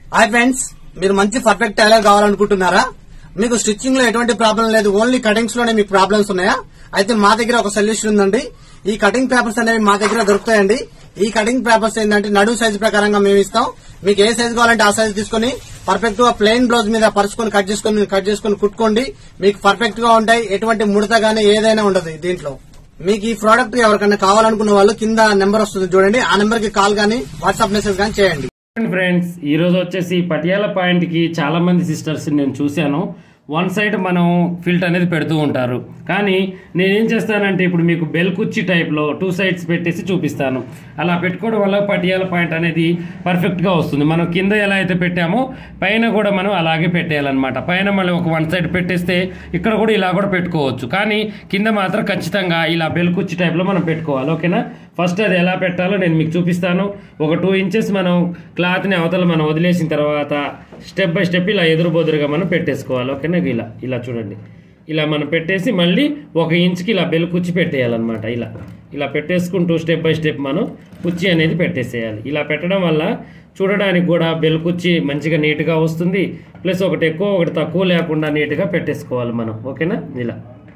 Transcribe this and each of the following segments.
hi friends మీరు మంచి perfect tailor కావాలనుకుంటున్నారా మీకు స్టిచ్చింగ్ లో ఎటువంటి ప్రాబ్లం లేదు ఓన్లీ కటింగ్స్ లోనే మీకు ప్రాబ్లమ్స్ ఉన్నాయా అయితే మా దగ్గర ఒక సొల్యూషన్ ఉందండి ఈ కటింగ్ పేపర్స్ అనేవి మా దగ్గర దొరుకుతాయండి ఈ కటింగ్ పేపర్స్ ఏంటంటే నడు సైజ్ ప్రకారంగా మేము ఇస్తాం మీకు ఏ సైజ్ కావాలంటే ఆ సైజ్ తీసుకుని పర్ఫెక్ట్ గా ప్లెయిన్ బ్లౌజ్ మీద పరుచుకొని కట్ చేసుకుని కట్ చేసుకుని కుట్టుకోండి మీకు పర్ఫెక్ట్ గా ఉంటాయి ఎటువంటి ముడత గానీ ఏదైనా ఉండదు దీంట్లో మీకు ఈ ప్రోడక్ట్ ఎవరికైనా కావాలనుకున్న వాళ్ళు కింద నెంబర్ వస్తుంది చూడండి ఆ నెంబర్ కి కాల్ గానీ వాట్సాప్ మెసేజ్ గానీ చేయండి ఫ్రెండ్స్ ఈ రోజు వచ్చేసి పటియాల పాయింట్ కి చాలా మంది సిస్టర్స్ నేను చూశాను వన్ సైడ్ మనం ఫిల్ట్ అనేది పెడుతూ ఉంటారు కానీ నేనేం చేస్తానంటే ఇప్పుడు మీకు బెల్ కుర్చీ టైప్లో టూ సైడ్స్ పెట్టేసి చూపిస్తాను అలా పెట్టుకోవడం వల్ల పటియాల పాయింట్ అనేది పర్ఫెక్ట్గా వస్తుంది మనం కింద ఎలా అయితే పెట్టామో పైన కూడా మనం అలాగే పెట్టేయాలన్నమాట పైన మళ్ళీ ఒక వన్ సైడ్ పెట్టేస్తే ఇక్కడ కూడా ఇలా కూడా పెట్టుకోవచ్చు కానీ కింద మాత్రం ఖచ్చితంగా ఇలా బెల్ కుర్చీ టైప్లో మనం పెట్టుకోవాలి ఓకేనా ఫస్ట్ అది ఎలా పెట్టాలో నేను మీకు చూపిస్తాను ఒక టూ ఇంచెస్ మనం క్లాత్ని అవతల మనం వదిలేసిన తర్వాత స్టెప్ బై స్టెప్ ఇలా ఎదురు బొదురుగా మనం పెట్టేసుకోవాలి ఓకేనా ఇలా ఇలా చూడండి ఇలా మనం పెట్టేసి మళ్ళీ ఒక ఇంచుకి ఇలా బెల్ కుచ్చి పెట్టేయాలన్నమాట ఇలా ఇలా పెట్టేసుకుంటూ స్టెప్ బై స్టెప్ మనం కుర్చీ అనేది పెట్టేసేయాలి ఇలా పెట్టడం వల్ల చూడడానికి కూడా బెల్ కుర్చీ మంచిగా నీట్గా వస్తుంది ప్లస్ ఒకటి ఎక్కువ ఒకటి తక్కువ లేకుండా నీట్గా పెట్టేసుకోవాలి మనం ఓకేనా ఇలా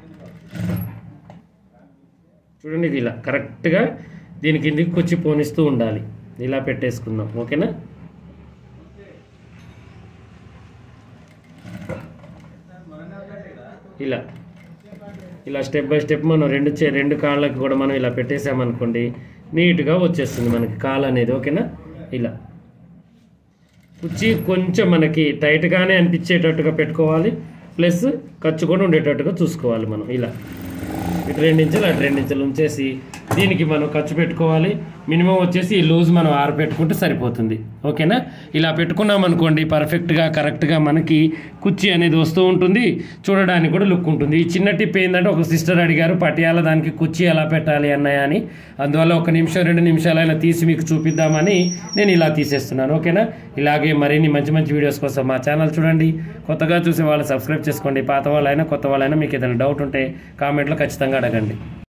చూడండి ఇది ఇలా కరెక్ట్గా దీని కిందికి కుచ్చి పోనిస్తూ ఉండాలి ఇలా పెట్టేసుకుందాం ఓకేనా ఇలా ఇలా స్టెప్ బై స్టెప్ మనం రెండు చే రెండు కాళ్ళకి కూడా మనం ఇలా పెట్టేసామనుకోండి నీట్గా వచ్చేస్తుంది మనకి కాలు అనేది ఓకేనా ఇలా కుర్చీ కొంచెం మనకి టైట్గానే అనిపించేటట్టుగా పెట్టుకోవాలి ప్లస్ ఖర్చు కూడా ఉండేటట్టుగా చూసుకోవాలి మనం ఇలా ఇటు రెండు ఇంచులు అటు రెండు ఇంచులు ఉంచేసి దీనికి మనం ఖర్చు పెట్టుకోవాలి మినిమం వచ్చేసి ఈ లూజ్ మనం ఆరు పెట్టుకుంటే సరిపోతుంది ఓకేనా ఇలా పెట్టుకున్నాం అనుకోండి పర్ఫెక్ట్గా కరెక్ట్గా మనకి కుర్చీ అనేది వస్తూ ఉంటుంది చూడడానికి కూడా లుక్ ఉంటుంది ఈ చిన్న టిప్ ఏంటంటే ఒక సిస్టర్ అడిగారు పటియాల దానికి కుర్చీ ఎలా పెట్టాలి అన్నయ్య అని అందువల్ల ఒక నిమిషం రెండు నిమిషాలైనా తీసి మీకు చూపిద్దామని నేను ఇలా తీసేస్తున్నాను ఓకేనా ఇలాగే మరిన్ని మంచి మంచి వీడియోస్ కోసం మా ఛానల్ చూడండి కొత్తగా చూసే వాళ్ళు సబ్స్క్రైబ్ చేసుకోండి పాత వాళ్ళైనా కొత్త వాళ్ళైనా మీకు ఏదైనా డౌట్ ఉంటే కామెంట్లో ఖచ్చితంగా అడగండి